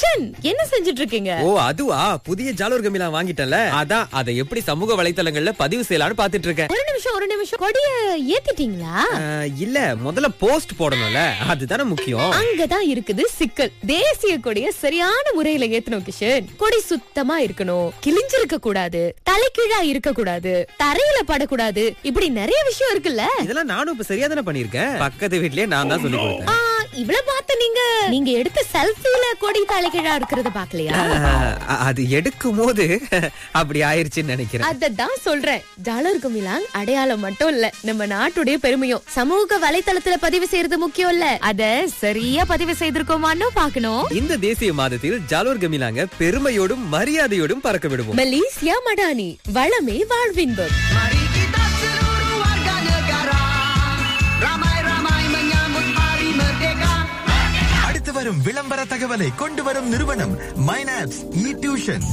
கிஷன் என்ன செஞ்சுட்டு இருக்கீங்க ஓ அதுவா புதிய ஜாலூர் கமிலா வாங்கிட்டேன்ல அதான் அதை எப்படி சமூக வலைத்தளங்கள்ல பதிவு செய்யலாம்னு பாத்துட்டு இருக்கேன் ஒரு நிமிஷம் ஒரு நிமிஷம் கொடிய ஏத்திட்டீங்களா அஹ், இல்ல முதல்ல போஸ்ட் போடணும்ல அதுதானே முக்கியம் அங்கதான் இருக்குது சிக்கல் தேசிய கொடிய சரியான முறையில ஏத்தணும் கிஷன் கொடி சுத்தமா இருக்கணும் கிழிஞ்சிருக்க கூடாது தலைகீழா இருக்க கூடாது தரையில படக்கூடாது இப்படி நிறைய விஷயம் இருக்குல்ல இதெல்லாம் நானும் இப்ப சரியா தானே பண்ணிருக்கேன் பக்கத்து வீட்லயே நான் தான் சொல்லி கொடுத்தேன் ஆ, இவ்வளவு பார்த்து நீங்க நீங்க எடுத்த செல்ஃபில கொடி தலைகீழா இருக்கிறத பாக்கலையா அஹ், அது எடுக்கும் போது அப்படி ஆயிருச்சுன்னு நினைக்கிறேன் அததான் சொல்றேன் டாலர் குமிலாங் அடையாளம் மட்டும் இல்ல நம்ம நாட்டுடைய பெருமையும் சமூக வலைத்தளத்துல பதிவு செய்யறது முக்கியம் இல்ல அத சரியா பதிவு செய்திருக்கோமான்னு பாக்கணும் இந்த தேசிய மாதத்தில் ஜாலூர் கமிலாங்க பெருமையோடும் மரியாதையோடும் பறக்க விடுவோம் மலேசியா மடானி வளமே வாழ்வின்பம் Mari kita seluruh warga negara Ramai-ramai menyambut hari merdeka அடுத்து வரும் விளம்பர தகவலை கொண்டு வரும் நிறுவனம் மைனாப்ஸ் e tuition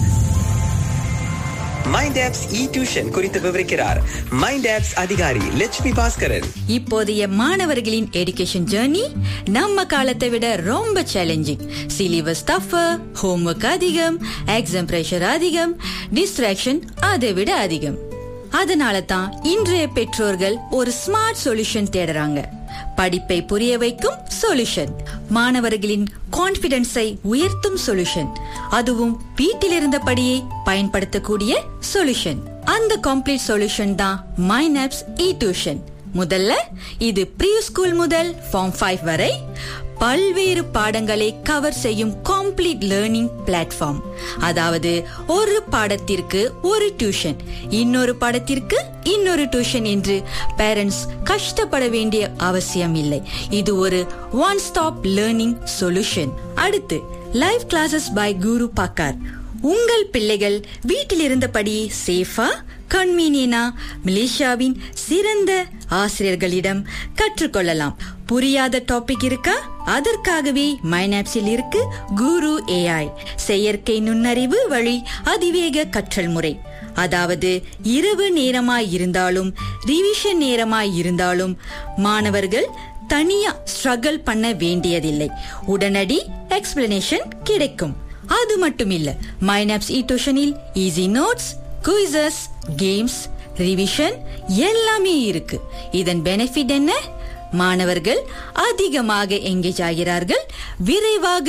mind apps e tuition குறித்து விவரிக்கிறார் மைண்ட் ஆப்ஸ் அதிகாரி லட்சுமி பாஸ்கரன் இப்போதைய மாணவர்களின் எடுகேஷன் ஜேர்னி நம்ம காலத்தை விட ரொம்ப சேலஞ்சிங் சிலிபஸ் டஃபர் ஹோம்ஒர்க் அதிகம் எக்ஸாம் பிரஷர் அதிகம் டிஸ்ட்ராக்ஷன் அதை விட அதிகம் அதனால தான் இன்றைய பெற்றோர்கள் ஒரு ஸ்மார்ட் சொல்யூஷன் தேடுறாங்க படிப்பை புரிய வைக்கும் சொல்யூஷன் மாணவர்களின் கான்பிடன்ஸை உயர்த்தும் சொல்யூஷன் அதுவும் வீட்டில் இருந்தபடியே பயன்படுத்தக்கூடிய சொல்யூஷன் அந்த கம்ப்ளீட் சொல்யூஷன் தான் மைனாப்ஸ் இ டியூஷன் முதல்ல இது ப்ரீ ஸ்கூல் முதல் ஃபார்ம் ஃபைவ் வரை பல்வேறு பாடங்களை கவர் செய்யும் காம்ப்ளீட் லேர்னிங் பிளாட்ஃபார்ம் அதாவது ஒரு பாடத்திற்கு ஒரு டியூஷன் இன்னொரு பாடத்திற்கு இன்னொரு டியூஷன் என்று பேரண்ட்ஸ் கஷ்டப்பட வேண்டிய அவசியம் இல்லை இது ஒரு ஒன் ஸ்டாப் லேர்னிங் சொல்யூஷன் அடுத்து லைவ் கிளாஸஸ் பை குரு பாக்கார் உங்கள் பிள்ளைகள் வீட்டில் இருந்தபடி சேஃபா கன்வீனியனா மலேசியாவின் சிறந்த ஆசிரியர்களிடம் கற்றுக்கொள்ளலாம் புரியாத டாபிக் இருக்கா அதற்காகவே மைனாப்ஸில் இருக்கு குரு ஏஐ செயற்கை நுண்ணறிவு வழி அதிவேக கற்றல் முறை அதாவது இரவு நேரமாய் இருந்தாலும் ரிவிஷன் நேரமாய் இருந்தாலும் மாணவர்கள் தனியா ஸ்ட்ரகிள் பண்ண வேண்டியதில்லை உடனடி எக்ஸ்பிளனேஷன் கிடைக்கும் அது மட்டும் இல்ல மைனாப்ஸ் இ டியூஷனில் easy notes quizzes games revision எல்லாமே இருக்கு இதன் பெனிஃபிட் என்ன மாணவர்கள் அதிகமாக எங்கேஜ் ஆகிறார்கள் விரைவாக